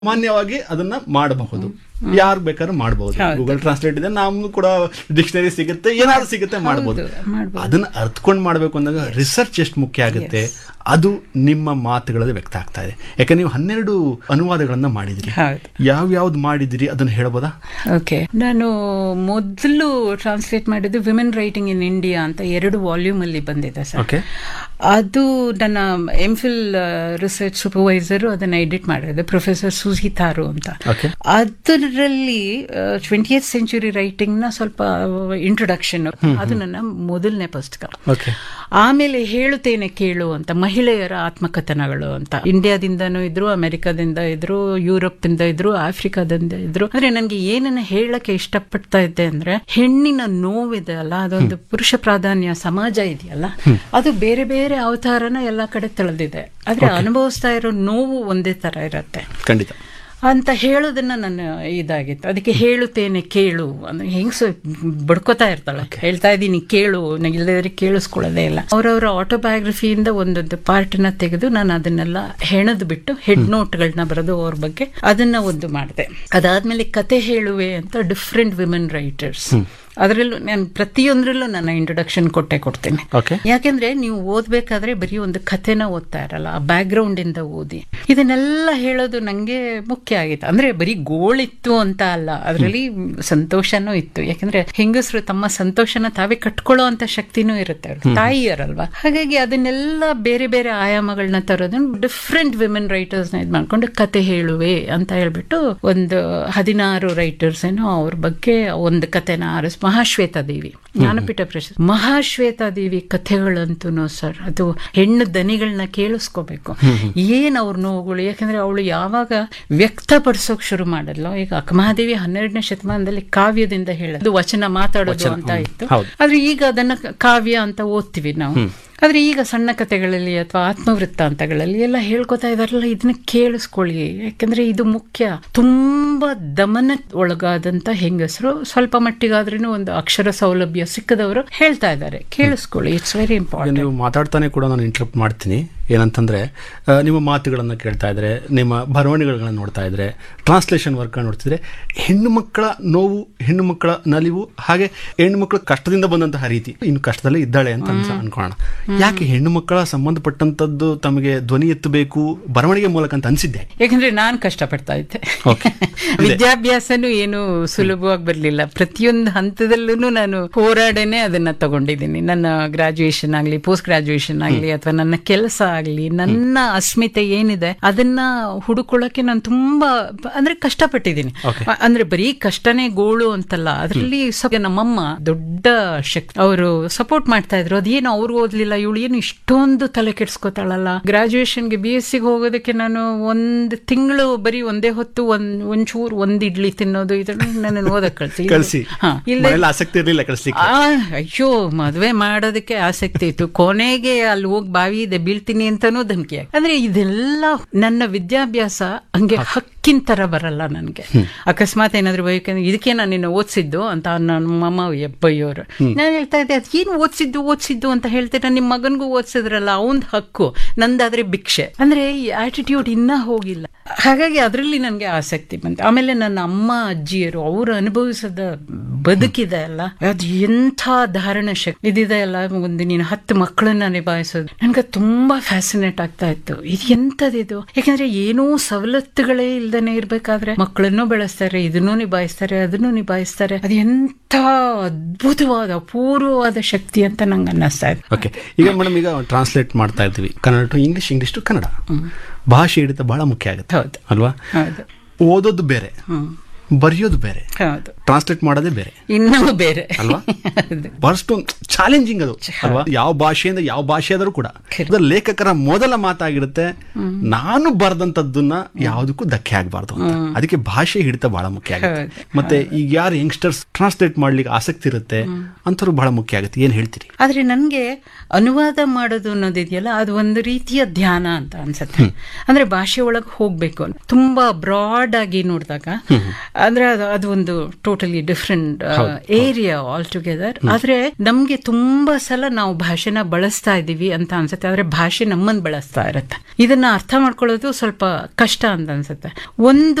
ಮಾನ್ಯವಾಗಿ ಅದನ್ನ ಮಾಡಬಹುದು ಯಾರು ಬೇಕಾದ್ರೂ ಮಾಡಬಹುದು ಗೂಗಲ್ ಟ್ರಾನ್ಸ್ಲೇಟ್ ಇದೆ ನಮ್ಗೂ ಕೂಡ ಡಿಕ್ಷನರಿ ಸಿಗುತ್ತೆ ಏನಾದ್ರು ಸಿಗುತ್ತೆ ಮಾಡಬಹುದು ಮಾಡ್ಬೋದು. ಅದನ್ನ ಅರ್ಥಕೊಂಡು ಮಾಡಬೇಕು ಅಂದಾಗ ರಿಸರ್ಚ್ ಎಷ್ಟು ಮುಖ್ಯ ಆಗುತ್ತೆ ಅದು ನಿಮ್ಮ ಮಾತುಗಳಲ್ಲಿ ವ್ಯಕ್ತ ಆಗ್ತಾ ಇದೆ ಯಾಕಂದ್ರೆ ನೀವು ಹನ್ನೆರಡು ಅನುವಾದಗಳನ್ನ ಮಾಡಿದ್ರಿ ಹೌದು ಯಾವ ಯಾವ್ದು ಮಾಡಿದಿರಿ ಅದನ್ನ ಹೇಳ್ಬೋದಾ ಓಕೆ ನಾನು ಮೊದಲು ಟ್ರಾನ್ಸ್ಲೇಟ್ ಮಾಡಿದ್ದು ವಿಮೆನ್ ರೈಟಿಂಗ್ ಇನ್ ಇಂಡಿಯಾ ಅಂತ ಎರಡು ವಾಲ್ಯೂಮ್ ಅಲ್ಲಿ ಬಂದಿದೆ ಸರ್ ಓಕೆ ಅದು ನನ್ನ ಎಂ ಫಿಲ್ ರಿಸರ್ಚ್ ಸೂಪರ್ವೈಸರ್ ಅದನ್ನ ಎಡಿಟ್ ಮಾಡಿದೆ ಪ್ರೊಫೆಸರ್ ಸುಜಿ ತಾರು ಅಂತ ಓಕೆ ಅದರಲ್ಲಿ ಟ್ವೆಂಟಿ ಏತ್ ಸೆಂಚುರಿ ರೈಟಿಂಗ್ ನ ಸ್ವಲ್ಪ ಇಂಟ್ರೊಡಕ್ಷನ್ ಅದು ನನ್ನ ಮೊದಲನೇ ಪುಸ್ತಕ ಓಕೆ ಆಮೇಲೆ ಹೇಳುತ್ತೇನೆ ಕೇಳು ಅಂತ ಮಹಿಳೆಯರ ಆತ್ಮಕಥನಗಳು ಅಂತ ಇಂಡಿಯಾದಿಂದನೂ ಇದ್ರು ಅಮೆರಿಕದಿಂದ ಇದ್ರು ಯುರೋಪ್ ಇಂದ ಇದ್ರು ಆಫ್ರಿಕಾದಿಂದ ಇದ್ರು ಅಂದ್ರೆ ನನಗೆ ಏನನ್ನ ಹೇಳಕ್ಕೆ ಇಷ್ಟಪಡ್ತಾ ಇದ್ದೆ ಅಂದ್ರೆ ಹೆಣ್ಣಿನ ನೋವಿದೆ ಅಲ್ಲ ಅದೊಂದು ಪುರುಷ ಪ್ರಾಧಾನ್ಯ ಸಮಾಜ ಇದೆಯಲ್ಲ ಅದು ಬೇರೆ ಬೇರೆ ಅವತಾರನ ಎಲ್ಲಾ ಕಡೆ ತಳೆದಿದೆ ಆದ್ರೆ ಅನುಭವಿಸ್ತಾ ಇರೋ ನೋವು ಒಂದೇ ತರ ಇರತ್ತೆ ಖಂಡಿತ ಅಂತ ಹೇಳೋದನ್ನ ನನ್ನ ಇದಾಗಿತ್ತು ಅದಕ್ಕೆ ಹೇಳುತ್ತೇನೆ ಕೇಳು ಅಂದ್ರೆ ಹೆಂಗ್ಸು ಬಡ್ಕೋತಾ ಇರ್ತಾಳೆ ಹೇಳ್ತಾ ಇದ್ದೀನಿ ಕೇಳು ನಂಗೆ ಇಲ್ಲದ್ರೆ ಕೇಳಿಸ್ಕೊಳ್ಳೋದೇ ಇಲ್ಲ ಅವರವರ ಆಟೋಬಯೋಗ್ರಫಿಯಿಂದ ಒಂದೊಂದು ಪಾರ್ಟ್ನ ತೆಗೆದು ನಾನು ಅದನ್ನೆಲ್ಲ ಹೆಣದು ಬಿಟ್ಟು ಹೆಡ್ ನೋಟ್ಗಳನ್ನ ಬರೆದು ಅವ್ರ ಬಗ್ಗೆ ಅದನ್ನ ಒಂದು ಮಾಡಿದೆ ಅದಾದ್ಮೇಲೆ ಕತೆ ಹೇಳುವೆ ಅಂತ ಡಿಫ್ರೆಂಟ್ ವಿಮೆನ್ ರೈಟರ್ಸ್ ಅದರಲ್ಲೂ ನಾನು ಪ್ರತಿಯೊಂದರಲ್ಲೂ ನನ್ನ ಇಂಟ್ರೊಡಕ್ಷನ್ ಕೊಟ್ಟೆ ಕೊಡ್ತೇನೆ ಓಕೆ ಯಾಕೆಂದ್ರೆ ನೀವು ಓದ್ಬೇಕಾದ್ರೆ ಬರೀ ಒಂದು ಕಥೆನ ಓದ್ತಾ ಇರಲ್ಲ ಆ ಬ್ಯಾಕ್ಗ್ರೌಂಡ್ ಇಂದ ಓದಿ ಇದನ್ನೆಲ್ಲ ಹೇಳೋದು ನಂಗೆ ಮುಖ್ಯ ಆಗಿತ್ತು ಅಂದ್ರೆ ಬರೀ ಗೋಳಿತ್ತು ಅಂತ ಅಲ್ಲ ಅದರಲ್ಲಿ ಸಂತೋಷನೂ ಇತ್ತು ಯಾಕಂದ್ರೆ ಹೆಂಗಸರು ತಮ್ಮ ಸಂತೋಷನ ತಾವೇ ಕಟ್ಕೊಳ್ಳೋ ಅಂತ ಶಕ್ತಿನೂ ಇರುತ್ತೆ ಅವ್ರಿಗೆ ತಾಯಿಯರಲ್ವಾ ಹಾಗಾಗಿ ಅದನ್ನೆಲ್ಲ ಬೇರೆ ಬೇರೆ ಆಯಾಮಗಳನ್ನ ತರೋದನ್ನ ಡಿಫ್ರೆಂಟ್ ವಿಮೆನ್ ರೈಟರ್ಸ್ ನ ಇದ್ ಮಾಡ್ಕೊಂಡು ಕತೆ ಹೇಳುವೆ ಅಂತ ಹೇಳ್ಬಿಟ್ಟು ಒಂದು ಹದಿನಾರು ರೈಟರ್ಸ್ ಏನೋ ಅವ್ರ ಬಗ್ಗೆ ಒಂದು ಕತೆನ ಆರಿಸ್ ಮಹಾಶ್ವೇತಾ ದೇವಿ ಜ್ಞಾನಪೀಠ ಪ್ರಶಸ್ತಿ ಮಹಾಶ್ವೇತಾ ದೇವಿ ಕಥೆಗಳಂತೂ ಸರ್ ಅದು ಹೆಣ್ಣು ದನಿಗಳನ್ನ ಕೇಳಿಸ್ಕೋಬೇಕು ಏನ್ ಅವ್ರ ನೋವುಗಳು ಯಾಕಂದ್ರೆ ಅವಳು ಯಾವಾಗ ವ್ಯಕ್ತಪಡಿಸೋಕ್ ಶುರು ಮಾಡಲ್ಲ ಈಗ ಅಕ್ಕಮಹಾದೇವಿ ಹನ್ನೆರಡನೇ ಶತಮಾನದಲ್ಲಿ ಕಾವ್ಯದಿಂದ ಹೇಳೋದು ವಚನ ಮಾತಾಡೋದು ಅಂತ ಇತ್ತು ಹೌದು. ಆದ್ರೆ ಈಗ ಅದನ್ನ ಕಾವ್ಯ ಅಂತ ಓದ್ತೀವಿ ನಾವು ಆದ್ರೆ ಈಗ ಸಣ್ಣ ಕಥೆಗಳಲ್ಲಿ ಅಥವಾ ಆತ್ಮವೃತ್ತಾಂತಗಳಲ್ಲಿ ಎಲ್ಲ ಹೇಳ್ಕೊತಾ ಇದಾರಲ್ಲ ಇದನ್ನ ಕೇಳಿಸ್ಕೊಳ್ಳಿ ಯಾಕಂದ್ರೆ ಇದು ಮುಖ್ಯ ತುಂಬಾ ದಮನ ಒಳಗಾದಂತ ಹೆಂಗಸರು ಸ್ವಲ್ಪ ಮಟ್ಟಿಗಾದ್ರೂ ಒಂದು ಅಕ್ಷರ ಸೌಲಭ್ಯ ಸಿಕ್ಕದವರು ಹೇಳ್ತಾ ಇದ್ದಾರೆ ಕೇಳಿಸ್ಕೊಳ್ಳಿ ಇಟ್ಸ್ ವೆರಿ ಈಗ ಇಂಪಾರ್ಟೆಂಟ್ ನೀವು ಮಾತಾಡ್ತಾನೆ ಕೂಡ ನಾನು ಇಂಟರಪ್ಟ್ ಮಾಡ್ತೀನಿ ಏನಂತಂದ್ರೆ ಆ, ನಿಮ್ಮ ಮಾತುಗಳನ್ನು ಕೇಳ್ತಾ ಇದ್ರೆ ನಿಮ್ಮ ಬರವಣಿಗೆಗಳನ್ನ ನೋಡ್ತಾ ಇದ್ರೆ ಟ್ರಾನ್ಸ್ಲೇಷನ್ ವರ್ಕ್ ನೋಡ್ತಿದ್ರೆ ಹೆಣ್ಣು ಮಕ್ಕಳ ನೋವು ಹೆಣ್ಣು ಮಕ್ಕಳ ನಲಿವು ಹಾಗೆ ಹೆಣ್ಣು ಮಕ್ಕಳ ಕಷ್ಟದಿಂದ ಬಂದಂತಹ ರೀತಿ ಇನ್ನು ಕಷ್ಟದಲ್ಲೇ ಇದ್ದಾಳೆ ಅಂತ ಅನ್ಸ ಅನ್ಕೋಣ ಯಾಕೆ ಹೆಣ್ಣು ಮಕ್ಕಳ ಸಂಬಂಧಪಟ್ಟಂತದ್ದು ತಮಗೆ ಧ್ವನಿ ಎತ್ತಬೇಕು ಬರವಣಿಗೆ ಮೂಲಕ ಅಂತ ಅನ್ಸಿದ್ದೆ ಯಾಕಂದ್ರೆ ನಾನ್ ಕಷ್ಟಪಡ್ತಾ ಇದ್ದೆ Okay. ವಿದ್ಯಾಭ್ಯಾಸನೂ ಏನು ಸುಲಭವಾಗಿ ಬರ್ಲಿಲ್ಲ ಪ್ರತಿಯೊಂದು ಹಂತದಲ್ಲೂ ನಾನು ಹೋರಾಡನೆ ಅದನ್ನ ತಗೊಂಡಿದ್ದೀನಿ ನನ್ನ ಗ್ರಾಜುಯೇಷನ್ ಆಗ್ಲಿ ಪೋಸ್ಟ್ ಗ್ರಾಜುಯೇಷನ್ ಆಗ್ಲಿ ಅಥವಾ ನನ್ನ ಕೆಲಸ ಆಗ್ಲಿ ನನ್ನ ಅಸ್ಮಿತೆ ಏನಿದೆ ಅದನ್ನ ಹುಡುಕೊಳ್ಳಕ್ಕೆ ನಾನು ತುಂಬಾ ಅಂದ್ರೆ ಕಷ್ಟಪಟ್ಟಿದ್ದೀನಿ Okay. ಅ- ಅಂದ್ರೆ ಬರೀ ಕಷ್ಟನೇ ಗೋಳು ಅಂತಲ್ಲ ಅದರಲ್ಲಿ ಸ್ವಲ್ಪ ನಮ್ಮಮ್ಮ ದೊಡ್ಡ ಶಕ್ತಿ ಅವರು ಸಪೋರ್ಟ್ ಮಾಡ್ತಾ ಇದ್ರು ಅದೇನು ಅವ್ರು ಓದ್ಲಿಲ್ಲ ಇವಳು ಏನು ಇಷ್ಟೊಂದು ತಲೆ ಕೆಡ್ಸ್ಕೊತಾಳಲ್ಲ ಗ್ರಾಜುಯೇಷನ್ಗೆ ಬಿ ಎಸ್ ಸಿಗೆ ಹೋಗೋದಕ್ಕೆ ನಾನು ಒಂದು ತಿಂಗಳು ಬರೀ ಒಂದೇ ಹೊತ್ತು ಒಂದ್ ಒಂಚೂರು ಒಂದ್ ಇಡ್ಲಿ ತಿನ್ನೋದು ಇದನ್ನ ನನ್ನ ಓದಕ್ ಕಳ್ಸಿ ಕಳಿಸಿ ಹಾ ಇಲ್ಲ ಮನೇಲಿ ಆಸಕ್ತಿ ಇರಲಿಲ್ಲ ಕಳಿಸ್ಲಿಕ್ಕೆ ಆ, ಅಯ್ಯೋ ಮದ್ವೆ ಮಾಡೋದಕ್ಕೆ ಆಸಕ್ತಿ ಇತ್ತು ಕೊನೆಗೆ ಅಲ್ಲಿ ಹೋಗಿ ಬಾವಿ ಇದೆ ಬೀಳ್ತೀನಿ ಅಂತಾನೂ ಧಮಕಿ ಹಾಕಿ. ಅಂದ್ರೆ ಇದೆಲ್ಲ ನನ್ನ ವಿದ್ಯಾಭ್ಯಾಸ ಹಂಗೆ ಹಕ್ಕಿನ ತರ ಬರಲ್ಲ ನನ್ಗೆ ಅಕಸ್ಮಾತ್ ಏನಾದ್ರು ಬೈಕಂದ್ರೆ ಇದಕ್ಕೆ ನಾನು ನಿನ್ನ ಓದಿಸಿದ್ದು ಅಂತ ನನ್ನ ಮಮ್ಮ ಬೈಯೋರು ನಾನು ಹೇಳ್ತಾ ಇದ್ದೆ ಅದೇನು ಓದಿಸಿದ್ದು ಓದಿಸಿದ್ದು ಅಂತ ಹೇಳ್ತೀರ ನಿಮ್ಮ ಮಗನ್ಗೂ ಓದಿಸಿದ್ರಲ್ಲ ಅವನ್ ಹಕ್ಕು ನಂದಾದ್ರೆ ಭಿಕ್ಷೆ ಅಂದ್ರೆ ಈ ಆಟಿಟ್ಯೂಡ್ ಇನ್ನ ಹೋಗಿಲ್ಲ ಹಾಗಾಗಿ ಅದರಲ್ಲಿ ನನಗೆ ಆಸಕ್ತಿ ಬಂತು ಆಮೇಲೆ ನನ್ನ ಅಮ್ಮ ಅಜ್ಜಿಯರು ಅವರು ಅನುಭವಿಸದ ಬದುಕಿದೆ ಅಲ್ಲ ಅದು ಎಂಥ ಧಾರಣ ಶಕ್ತಿ ಇದಿದೆ ಅಲ್ಲ ಒಂದು ನೀನು ಹತ್ತು ಮಕ್ಕಳನ್ನ ನಿಭಾಯಿಸೋದು ನನ್ಗೆ ತುಂಬಾ ಫ್ಯಾಸಿನೇಟ್ ಆಗ್ತಾ ಇತ್ತು ಇದು ಎಂಥದಿದು ಯಾಕಂದ್ರೆ ಏನೂ ಸವಲತ್ತುಗಳೇ ಇಲ್ದೇನೆ ಇರ್ಬೇಕಾದ್ರೆ ಮಕ್ಕಳನ್ನು ಬೆಳೆಸ್ತಾರೆ ಇದನ್ನೂ ನಿಭಾಯಿಸ್ತಾರೆ ಅದನ್ನು ನಿಭಾಯಿಸ್ತಾರೆ ಅದು ಎಂಥ ಅದ್ಭುತವಾದ ಅಪೂರ್ವವಾದ ಶಕ್ತಿ ಅಂತ ನಂಗೆ ಅನ್ನಿಸ್ತಾ ಇದೆ ಓಕೆ ಈಗ ಮೇಡಮ್ ಈಗ ಟ್ರಾನ್ಸ್ಲೇಟ್ ಮಾಡ್ತಾ ಇರ್ತೀವಿ Kannada to English English to Kannada ಭಾಷೆ ಹಿಡಿತ ಬಹಳ ಮುಖ್ಯ ಆಗುತ್ತೆ ಹೌದು ಅಲ್ವಾ ಹೌದು ಓದೋದು ಬೇರೆ ಹ್ಮ್ ಬರೆಯೋದು ಬೇರೆ ಹೌದು ಟ್ರಾನ್ಸ್ಲೇಟ್ ಮಾಡೋದೇ ಬೇರೆ ಇನ್ನೂ ಬೇರೆ ಅಲ್ವಾ? ಹೌದು. ಬಹಳಷ್ಟು ಚಾಲೆಂಜಿಂಗ್ ಅದು ಅಲ್ವಾ ಯಾವ ಭಾಷೆಯಿಂದ ಯಾವ ಭಾಷೆ ಆದರೂ ಕೂಡ ಅದು ಲೇಖಕರ ಮೊದಲ ಮಾತಾಗಿರುತ್ತೆ ನಾನು ಬರೆದಂತದ್ದನ್ನ ಯಾವುದಕ್ಕೂ ಧಕ್ಕೆ ಆಗಬಾರ್ದು ಅಂತ ಅದಕ್ಕೆ ಭಾಷೆ ಹಿಡಿತ ಬಹಳ ಮುಖ್ಯ ಆಗುತ್ತೆ ಹೌದು. ಮತ್ತೆ ಈಗ ಯಾರು ಯಂಗ್ಸ್ಟರ್ಸ್ ಟ್ರಾನ್ಸ್ಲೇಟ್ ಮಾಡ್ಲಿಕ್ಕೆ ಆಸಕ್ತಿ ಇರುತ್ತೆ ಅಂಥವ್ರು ಬಹಳ ಮುಖ್ಯ ಆಗುತ್ತೆ ಏನ್ ಹೇಳ್ತೀರಿ ಆದ್ರೆ ನನ್ಗೆ ಅನುವಾದ ಮಾಡೋದು ಅನ್ನೋದಿದೆಯಲ್ಲ ಅದು ಒಂದು ರೀತಿಯ ಧ್ಯಾನ ಅಂತ ಅನ್ಸುತ್ತೆ ಅಂದ್ರೆ ಭಾಷೆ ಒಳಗೆ ಹೋಗ್ಬೇಕು ತುಂಬಾ ಬ್ರಾಡ್ ಆಗಿ ನೋಡಿದಾಗ ಅಂದ್ರೆ ಅದು ಅದು ಒಂದು totally different area altogether ಆದ್ರೆ ನಮ್ಗೆ ತುಂಬಾ ಸಲ ನಾವು ಭಾಷೆನ ಬಳಸ್ತಾ ಇದೀವಿ ಅಂತ ಅನ್ಸುತ್ತೆ ಆದ್ರೆ ಭಾಷೆ ನಮ್ಮನ್ನ ಬಳಸ್ತಾ ಇರುತ್ತೆ ಇದನ್ನ ಅರ್ಥ ಮಾಡ್ಕೊಳ್ಳೋದು ಸ್ವಲ್ಪ ಕಷ್ಟ ಅಂತ ಅನ್ಸುತ್ತೆ ಒಂದು